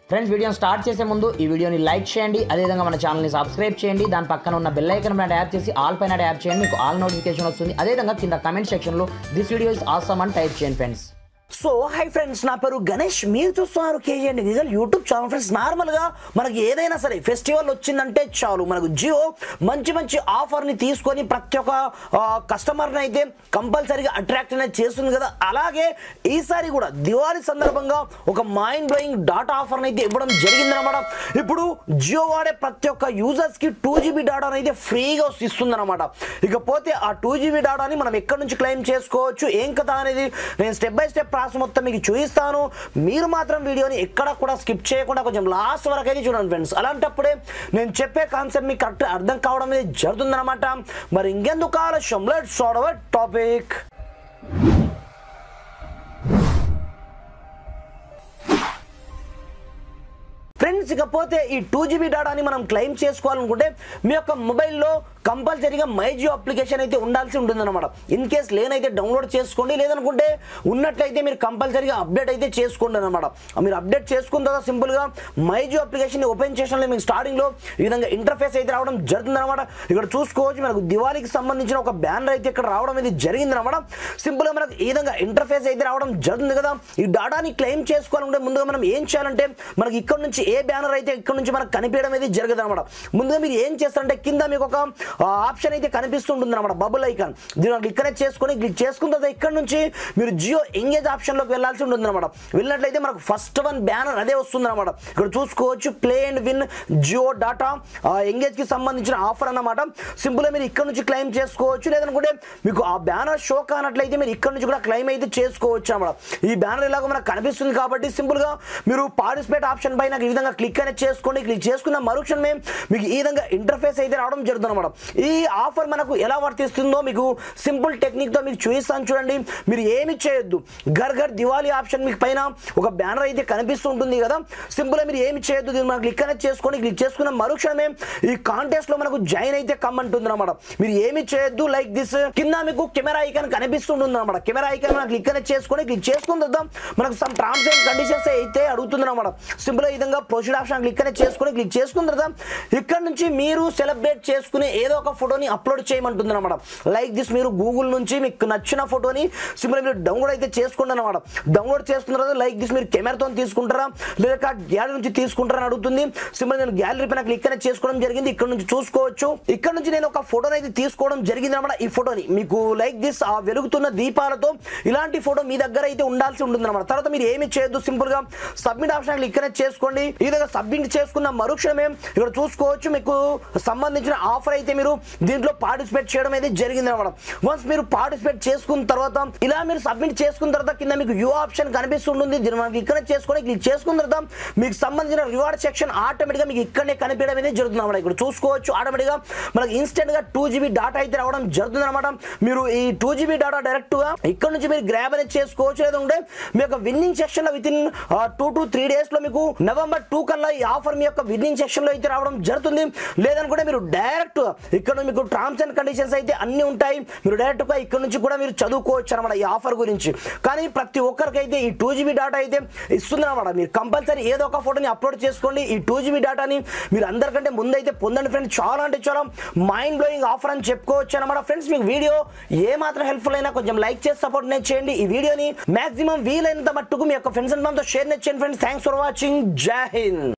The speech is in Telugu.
ఫ్రెండ్స్ వీడియోని స్టార్ట్ చేసే ముందు ఈ వీడియోని లైక్ చేయండి అదేవిధంగా మన ఛానల్ని సబ్స్క్రైబ్ చేయండి దాని పక్కన ఉన్న బెల్ ఐకన్ పైన ట్యాప్ చేసి ఆల్ పైన ట్యాప్ చేయండి మీకు ఆల్ నోటిఫికేషన్ వస్తుంది అదేవిధంగా కింద కమెంట్ సెక్షన్లో దిస్ వీడియో ఇస్ ఆసమ్ అని టైప్ చేయండి ఫ్రెండ్స్ సో హై ఫ్రెండ్స్ నా పేరు గణేష్ మీరు చూస్తున్నారు KGN digital YouTube channel friends నార్మల్గా మనకి ఏదైనా సరే ఫెస్టివల్ వచ్చిందంటే చాలు మనకు జియో మంచి మంచి ఆఫర్ని తీసుకొని ప్రతి ఒక్క కస్టమర్ని అయితే కంపల్సరీగా అట్రాక్ట్ అనేది చేస్తుంది కదా అలాగే ఈసారి కూడా దివాళీ సందర్భంగా ఒక మైండ్ బ్లోయింగ్ డాటా ఆఫర్ని అయితే ఇవ్వడం జరిగిందనమాట ఇప్పుడు జియో వాడే ప్రతి ఒక్క యూజర్స్కి టూ జీబీ డాటాని అయితే ఫ్రీగా ఇస్తుందన్నమాట ఇకపోతే ఆ టూ జీబీ డాటాని మనం ఎక్కడి నుంచి క్లెయిమ్ చేసుకోవచ్చు ఏం కదా అనేది నేను స్టెప్ బై స్టెప్ ప్రాసెస్ మొత్తం మీకు చూపిస్తాను మీరు మాత్రం వీడియోని ఎక్కడ కూడా స్కిప్ చేయకుండా కొంచెం లాస్ట్ వరకు అయితే చూడండి ఫ్రెండ్స్ అలాంటప్పుడే నేను చెప్పే కాన్సెప్ట్ మీకు కరెక్ట్ అర్థం కావడం అనేది జరుగుతుందన్నమాట మరి ఇంకెందుకు ఆలస్యం లెట్స్ అవర్ టాపిక్ ఫ్రెండ్స్ ఇకపోతే ఈ టూ జీబీ డాటాని మనం క్లెయిమ్ చేసుకోవాలనుకుంటే మీ యొక్క మొబైల్లో కంపల్సరీగా మైజియో అప్లికేషన్ అయితే ఉండాల్సి ఉంటుందన్నమాట ఇన్ కేస్ లేనైతే డౌన్లోడ్ చేసుకోండి లేదనుకుంటే ఉన్నట్లయితే మీరు కంపల్సరీగా అప్డేట్ అయితే చేసుకోండి అనమాట మీరు అప్డేట్ చేసుకున్న తర్వాత సింపుల్గా మైజియో అప్లికేషన్ ఓపెన్ చేసిన మీకు స్టార్టింగ్లో ఈ విధంగా ఇంటర్ఫేస్ అయితే రావడం జరుగుతుందన్నమాట ఇక్కడ చూసుకోవచ్చు మనకు దివాళీకి సంబంధించిన ఒక బ్యానర్ అయితే ఇక్కడ రావడం అనేది జరిగిందనమాట సింపుల్గా మనకు ఈ విధంగా ఇంటర్ఫేస్ అయితే రావడం జరుగుతుంది కదా ఈ డాటాని క్లెయిమ్ చేసుకోవాలంటే ముందుగా మనం ఏం చేయాలంటే మనకి ఇక్కడ నుంచి ఏ బ్యానర్ అయితే ఇక్కడ నుంచి మనకు కనిపించడం అనేది జరగదు అనమాట ముందుగా మీరు ఏం చేస్తారంటే కింద మీకు ఒక ఆప్షన్ అయితే కనిపిస్తుంటుంది అనమాట బబుల్ ఐకాన్ దీని క్లిక్ అనేది చేసుకొని క్లిక్ చేసుకున్న తర్వాత ఇక్కడ నుంచి మీరు జియో ఎంగేజ్ ఆప్షన్లోకి వెళ్ళాల్సి ఉంటుంది అనమాట వెళ్ళినట్లయితే మనకు ఫస్ట్ వన్ బ్యానర్ అదే వస్తుంది అనమాట ఇక్కడ చూసుకోవచ్చు play and win Jio data engage కి సంబంధించిన ఆఫర్ అన్నమాట సింపుల్గా మీరు ఇక్కడ నుంచి క్లెయిమ్ చేసుకోవచ్చు లేదనుకుంటే మీకు ఆ బ్యానర్ షో కానట్లయితే మీరు ఇక్కడ నుంచి కూడా క్లెయిమ్ అయితే చేసుకోవచ్చు అనమాట ఈ బ్యానర్ ఇలాగ మనకు కనిపిస్తుంది కాబట్టి సింపుల్గా మీరు పార్టిసిపేట్ ఆప్షన్ పైన ఈ విధంగా క్లిక్ అనేది చేసుకోండి క్లిక్ చేసుకున్న మరుక్షణమే మీకు ఈ విధంగా ఇంటర్ఫేస్ అయితే రావడం జరుగుతుంది అనమాట ఈ ఆఫర్ మనకు ఎలా వర్తిస్తుందో మీకు సింపుల్ టెక్నిక్తో మీకు చూపిస్తాను చూడండి మీరు ఏమి చేయొద్దు గర్ గర్ దివాళీ ఆప్షన్ మీకు పైన ఒక బ్యానర్ అయితే కనిపిస్తూ ఉంటుంది కదా సింపుల్గా మీరు ఏమి చేయొద్దు దీన్ని మనం క్లిక్ అనేది చేసుకొని క్లిక్ చేసుకున్న మరుక్షణమే ఈ కాంటెస్ట్ లో మనకు జాయిన్ అయితే కమ్మంటుంది అనమాట మీరు ఏమి చేయొద్దు లైక్ దిస్ కింద మీకు కెమెరా ఐకాన్ కనిపిస్తుంటుంది అనమాట కెమెరా ఐకాన్ మనం క్లిక్ అనేది చేసుకొని క్లిక్ చేసుకున్న తర్వాత మనకు సమ్ టర్మ్స్ అండ్ కండిషన్స్ అయితే అడుగుతుంది అనమాట సింపుల్ ఈ విధంగా ప్రొసీడ్ ఆప్షన్ క్లిక్ అనేది చేసుకొని క్లిక్ చేసుకున్న తర్వాత ఇక్కడ నుంచి మీరు సెలబ్రేట్ చేసుకునే ఏదో ఒక ఫోటోని అప్లోడ్ చేయమంటుంది అనమాట లైక్ దిస్ మీరు గూగుల్ నుంచి మీకు నచ్చిన ఫోటోని సింపుల్ మీరు డౌన్లోడ్ అయితే చేసుకోండి అనమాట డౌన్లోడ్ చేసుకున్న తర్వాత లైక్ దిస్ మీరు కెమెరాతో తీసుకుంటారా లేక గ్యాలరీ నుంచి తీసుకుంటారా అని అడుగుతుంది సింపుల్ నేను గ్యాలరీ పైన క్లిక్ అనేది చేసుకోవడం జరిగింది ఇక్కడ నుంచి చూసుకోవచ్చు ఇక్కడ నుంచి నేను ఒక ఫోటోని అయితే తీసుకోవడం జరిగింది అనమాట ఈ ఫోటోని మీకు లైక్ దిస్ ఆ వెలుగుతున్న దీపాలతో ఇలాంటి ఫోటో మీ దగ్గర అయితే ఉండాల్సి ఉంటుంది అనమాట తర్వాత మీరు ఏమి చేయొద్దు సింపుల్ గా సబ్మిట్ ఆప్షన్ క్లిక్ అనేది చేసుకోండి ఈ విధంగా సబ్మిట్ చేసుకున్న మరుక్షణమే ఇక్కడ చూసుకోవచ్చు మీకు సంబంధించిన ఆఫర్ అయితే మీరు దీంట్లో పార్టిసిపేట్ చేయడం అయితే జరిగింది అనమాట వన్స్ మీరు పార్టిసిపేట్ చేసుకున్న తర్వాత ఇలా మీరు సబ్మిట్ చేసుకున్న తర్వాత కింద మీకు యూ ఆప్షన్ కనిపిస్తుంటుంది దీన్ని మనం ఇక్కడ చేసుకొని క్లిక్ చేసుకున్న తర్వాత మీకు సంబంధించిన రివార్డ్ సెక్షన్ ఆటోమేటిక్ గా మీకు ఇక్కడనే కనిపించడం అనేది జరుగుతుంది అనమాట ఇక్కడ చూసుకోవచ్చు ఆటోమేటిక్ గా మనకి ఇన్స్టెంట్ గా టూ జీబీ డాటా అయితే రావడం జరుగుతుంది అనమాట మీరు ఈ టూ జీబీ డాటా డైరెక్ట్ గా ఇక్కడ నుంచి మీరు గ్రాబ్ అనేది చేసుకోవచ్చు లేదంటే మీ యొక్క విన్నింగ్ సెక్షన్ లో with in two to three days లో మీకు నవంబర్ టూ కల్లా ఈ ఆఫర్ మీ యొక్క విన్నింగ్ సెక్షన్ లో అయితే రావడం జరుగుతుంది లేదనుకుంటే మీరు డైరెక్ట్ ఇక్కడ మీకు టర్మ్స్ అండ్ కండిషన్స్ అయితే అన్ని ఉంటాయి మీరు డైరెక్ట్ గా ఇక్కడ నుంచి కూడా మీరు చదువుకోవచ్చు అనమాట ఈ ఆఫర్ గురించి కానీ ప్రతి ఒక్కరికైతే ఈ టూ జీబీ డాటా అయితే ఇస్తుంది అనమాట మీరు కంపల్సరీ ఏదో ఒక ఫోటోని అప్లోడ్ చేసుకోండి ఈ టూ జీబీ డాటాని మీరు అందరికంటే ముందైతే పొందండి ఫ్రెండ్స్ చాలా అంటే చాలా మైండ్ బ్లోయింగ్ ఆఫర్ అని చెప్పుకోవచ్చు అనమాట ఫ్రెండ్స్ మీకు వీడియో ఏ మాత్రం హెల్ప్ఫుల్ అయినా కొంచెం లైక్ చేసి సపోర్ట్ net చేయండి ఈ వీడియోని మాక్సిమం వీలైనంత మట్టుకు మీ యొక్క ఫ్రెండ్స్ అండ్ మనతో షేర్ net చేయండి friends thanks for watching Jai Hind